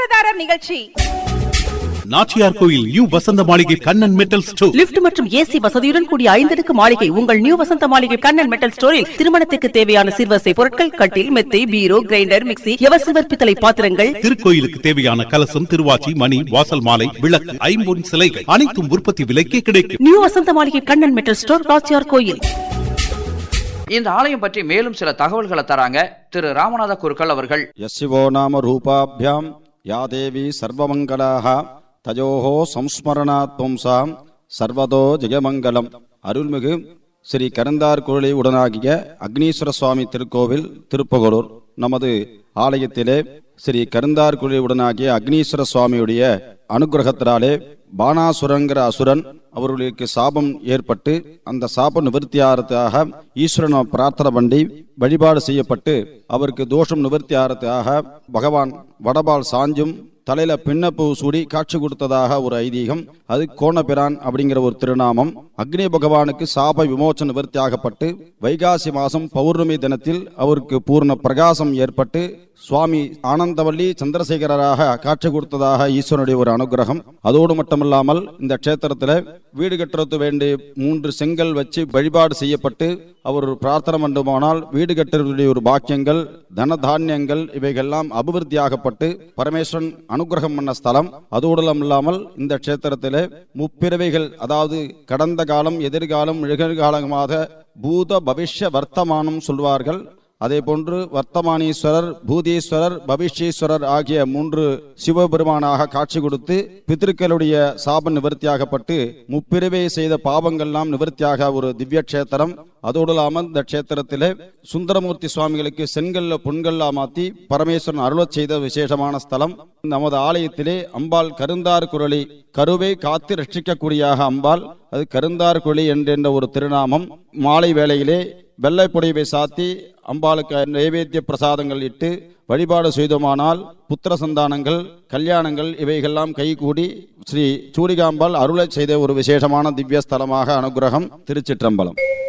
விளம்பரதாரர் நிகழ்ச்சி நாச்சியார் கோயில் new Vasantha Maligai Kannan metal store lift மற்றும் ஏசி வசதியுடன் கூடிய ஐந்தடுக்கு மாளிகை உங்கள் நியூ வசந்த மாளிகை கண்ணன் மெட்டல் ஸ்டோரில் திருமணத்துக்கு தேவையான சிறுவசை பொருட்கள் கட்டில் மெத்தை பீரோ கிரைண்டர் மிக்ஸி எவசிவர் பித்தளை பாத்திரங்கள் திருக்கோயிலுக்கு தேவையான கலசம் திருவாச்சி மணி வாசல் மாலை விளக்கு ஐம்பொன் சிலைகள் அனைத்தும் உற்பத்தி விலைக்கே கிடைக்கும் new Vasantha Maligai Kannan metal store ராச்சியார் கோயில் இந்த ஆலயம் பற்றி மேலும் சில தகவல்களை தராங்க திரு ராமநாத குருக்கள் அவர்கள் यशिवो नाम रूपाभ्यां या देवी सर्वमङ्गलाः तयोः संस्मरणात् पुंसां சர்வதோ ஜெயமங்கலம் அருள்மிகு ஸ்ரீ கரந்தார் குழலி உடனாகிய அக்னீஸ்வர சுவாமி திருக்கோவில் திருப்பகலூர் நமது ஆலயத்திலே ஸ்ரீ கருந்தார் குழலி உடனாகிய அக்னீஸ்வர சுவாமியுடைய அனுகிரகத்தினாலே பானாசுரங்கிற அசுரன் அவர்களுக்கு சாபம் ஏற்பட்டு அந்த சாப நிவர்த்தியாரத்துக்காக ஈஸ்வரனை பிரார்த்தனை பண்ணி வழிபாடு செய்யப்பட்டு அவருக்கு தோஷம் நிவர்த்தியாரத்துக்காக பகவான் வடபால் சாஞ்சும் தலையில பின்னப்பூ சூடி காட்சி கொடுத்ததாக ஒரு ஐதீகம் அது கோணபிரான் அப்படிங்கிற ஒரு திருநாமம் அக்னி பகவானுக்கு சாப விமோச்சன நிவர்த்தியாகப்பட்டு வைகாசி மாசம் பௌர்ணமி தினத்தில் அவருக்கு பூர்ண பிரகாசம் ஏற்பட்டு சுவாமி ஆனந்தவல்லி சந்திரசேகரராக காட்சி கொடுத்ததாக ஈஸ்வரனுடைய ஒரு அனுகிரகம் அதோடு மட்டுமல்லாமல் இந்த க்ஷேத்திரத்தில் வீடு கட்டுறது வேண்டி மூன்று செங்கல் வச்சு வழிபாடு செய்யப்பட்டு அவர் ஒரு பிரார்த்தனை பண்ணுமானால் வீடு கட்டுறதுடைய ஒரு பாக்கியங்கள் தன தானியங்கள் இவைகள்லாம் அபிவிருத்தியாகப்பட்டு பரமேஸ்வரன் அனுகிரகம் பண்ண ஸ்தலம் அதோடு இல்லாமல் இந்த க்ஷேத்திரத்தில் முப்பிறவைகள் அதாவது கடந்த காலம் எதிர்காலம் நிகழ்காலமாக பூத பவிஷ்ய வர்த்தமானம் சொல்வார்கள் அதே போன்று வர்த்தமானீஸ்வரர் பூதீஸ்வரர் பவிஷ்யீஸ்வரர் ஆகிய மூன்று சிவபெருமானாக காட்சி கொடுத்து பித்திருக்களுடைய சாப நிவர்த்தியாகப்பட்டு முப்பிரிவை செய்த பாவங்கள்லாம் நிவர்த்தியாக ஒரு திவ்ய கஷேத்திரம் அதோடு இல்லாமல் இந்த க்ஷேத்திரத்திலே சுந்தரமூர்த்தி சுவாமிகளுக்கு செங்கல்ல பொன்கல்லா மாத்தி பரமேஸ்வரன் அருளச் செய்த விசேஷமான ஸ்தலம் நமது ஆலயத்திலே அம்பாள் கருந்தார் குரலி கருவை காத்து ரட்சிக்கக்கூடியாக அம்பாள் அது கருந்தார் குழி என்ற ஒரு திருநாமம் மாலை வேளையிலே வெள்ளை புடைவை சாத்தி அம்பாளுக்கு நைவேத்திய பிரசாதங்கள் இட்டு வழிபாடு செய்தோமானால் புத்திர சந்தானங்கள் கல்யாணங்கள் இவைகள்லாம் கைகூடி ஸ்ரீ சூடிகாம்பாள் அருளை செய்த ஒரு விசேஷமான திவ்ய ஸ்தலமாக அனுகிரகம் திருச்சிற்றம்பலம்